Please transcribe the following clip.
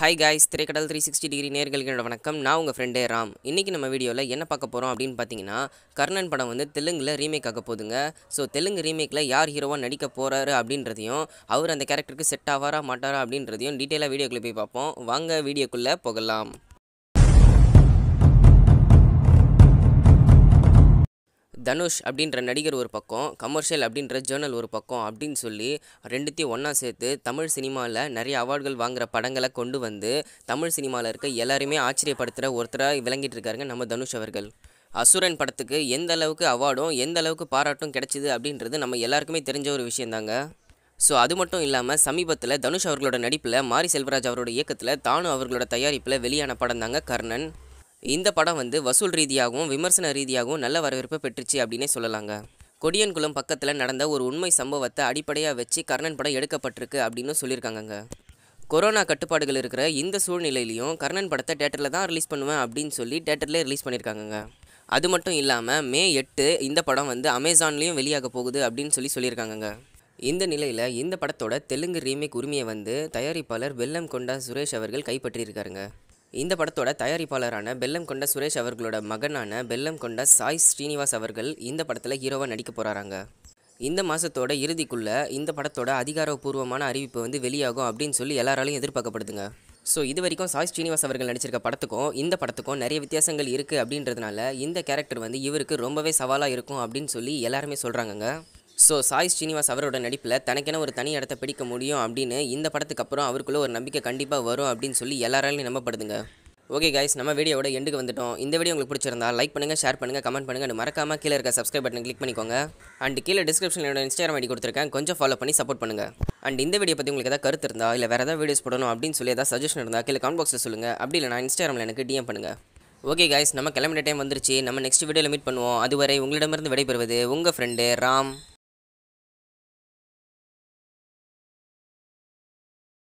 hi guys திரைக்கடல் three sixty degree நேர்களுக்கு வணக்கம் நான் உங்கள் ஃப்ரெண்டே ராம் இன்றைக்கி நம்ம வீடியோவில் என்ன பார்க்க போகிறோம் அப்படின்னு பார்த்தீங்கன்னா கர்ணன் படம் வந்து தெலுங்கில் ரீமேக் ஆக போகுதுங்க ஸோ தெலுங்கு ரீமேக்கில் யார் ஹீரோவாக நடிக்க போகிறாரு அப்படின்றதையும் அவர் அந்த கேரக்டருக்கு செட் ஆவாரா மாட்டாரா அப்படின்றதையும் டீட்டெயிலாக வீடியோக்குள்ளே போய் பார்ப்போம் வாங்க வீடியோக்குள்ளே போகலாம் தனுஷ் அப்படின்ற நடிகர் ஒரு பக்கம் கமர்ஷியல் அப்படின்ற ஜேர்னல் ஒரு பக்கம் அப்படின்னு சொல்லி ரெண்டுத்தையும் ஒன்றா சேர்த்து தமிழ் சினிமாவில் நிறைய அவார்டுகள் வாங்குற படங்களை கொண்டு வந்து தமிழ் சினிமாவில் இருக்க எல்லாருமே ஆச்சரியப்படுத்துகிற ஒருத்தராக விளங்கிட்டு இருக்காருங்க நம்ம தனுஷ் அவர்கள் அசுரன் படத்துக்கு எந்த அளவுக்கு அவார்டும் எந்த அளவுக்கு பாராட்டும் கிடைச்சிது அப்படின்றது நம்ம எல்லாருக்குமே தெரிஞ்ச ஒரு விஷயந்தாங்க ஸோ அது மட்டும் இல்லாமல் சமீபத்தில் தனுஷ் அவர்களோட நடிப்பில் மாரி செல்வராஜ் அவரோட இயக்கத்தில் தானு அவர்களோட தயாரிப்பில் வெளியான படம் தாங்க கர்ணன் இந்த படம் வந்து வசூல் ரீதியாகவும் விமர்சன ரீதியாகவும் நல்ல வரவேற்பை பெற்றுச்சு அப்படின்னே சொல்லலாங்க கொடியன்குளம் பக்கத்தில் நடந்த ஒரு உண்மை சம்பவத்தை அடிப்படையாக வச்சு கர்ணன் படம் எடுக்கப்பட்டிருக்கு அப்படின்னு சொல்லியிருக்காங்கங்க கொரோனா கட்டுப்பாடுகள் இருக்கிற இந்த சூழ்நிலையிலையும் கர்ணன் படத்தை தேட்டரில் தான் ரிலீஸ் பண்ணுவேன் அப்படின்னு சொல்லி தேட்டர்லேயே ரிலீஸ் பண்ணியிருக்காங்கங்க அது மட்டும் இல்லாமல் மே எட்டு இந்த படம் வந்து அமேசான்லேயும் வெளியாக போகுது அப்படின்னு சொல்லி சொல்லியிருக்காங்கங்க இந்த நிலையில் இந்த படத்தோட தெலுங்கு ரீமேக் உரிமையை வந்து தயாரிப்பாளர் வெல்லம் கொண்டா சுரேஷ் அவர்கள் கைப்பற்றியிருக்காருங்க இந்த படத்தோட தயாரிப்பாளரான பெல்லம் கொண்ட சுரேஷ் அவர்களோட மகனான பெல்லம் கொண்ட சாய் ஸ்ரீனிவாஸ் அவர்கள் இந்த படத்தில் ஹீரோவாக நடிக்க போகிறாராங்க இந்த மாதத்தோட இறுதிக்குள்ள இந்த படத்தோட அதிகாரப்பூர்வமான அறிவிப்பு வந்து வெளியாகும் அப்படின்னு சொல்லி எல்லாராலையும் எதிர்பார்க்கப்படுதுங்க ஸோ இது வரைக்கும் சாய் ஸ்ரீனிவாஸ் அவர்கள் நடிச்சிருக்க படத்துக்கும் இந்த படத்துக்கும் நிறைய வித்தியாசங்கள் இருக்குது அப்படின்றதுனால இந்த கேரக்டர் வந்து இவருக்கு ரொம்பவே சவாலாக இருக்கும் அப்படின்னு சொல்லி எல்லாருமே சொல்கிறாங்கங்க ஸோ சாய் ஸ்ரீனிவாஸ் அவரோட நடிப்பில் தனக்கென ஒரு தனி இடத்த பிடிக்க முடியும் அப்படின்னு இந்த படத்துக்கு அப்புறம் அவருக்குள்ள ஒரு நம்பிக்கை கண்டிப்பாக வரும் அப்படின்னு சொல்லி எல்லாராலையும் நம்பப்படுதுங்க ஓகே கைஸ் நம்ம வீடியோவோட எண்டுக்கு வந்துட்டோம் இந்த வீடியோ உங்களுக்கு பிடிச்சிருந்தா லைக் பண்ணுங்கள் ஷேர் பண்ணுங்கள் கமெண்ட் பண்ணுங்கள் and மறக்காம கீழே இருக்க சப்ஸ்கிரைப் பட்டன் கிளிக் பண்ணிக்கோங்க அண்ட் கீழே டிஸ்கிரிப்ஷனில் என்னோட இன்ஸ்டாகிராம் ஐடி கொடுத்துருக்கேன் கொஞ்சம் ஃபாலோ பண்ணி சப்போர்ட் பண்ணுங்கள் அண்ட் இந்த வீடியோ பற்றி உங்களுக்கு ஏதாவது கருத்து இருந்தால் இல்லை வேறு ஏதாவது வீடியோஸ் போடணும் அப்படின்னு சொல்லி ஏதாவது சஜஷன் இருந்தால் கீழே கமெண்ட் பாக்ஸில் சொல்லுங்கள் அப்படி இல்லை நான் இன்ஸ்டாகிராமில் எனக்கு டிஎம் பண்ணுங்கள் ஓகே காய்ஸ் நம்ம கிளம்பின டைம் வந்துருச்சு நம்ம நெக்ஸ்ட் வீடியோவில் மீட் பண்ணுவோம் அதுவரை உங்களிடமிருந்து விடைபெறுவது உங்கள் ஃப்ரெண்டு ராம்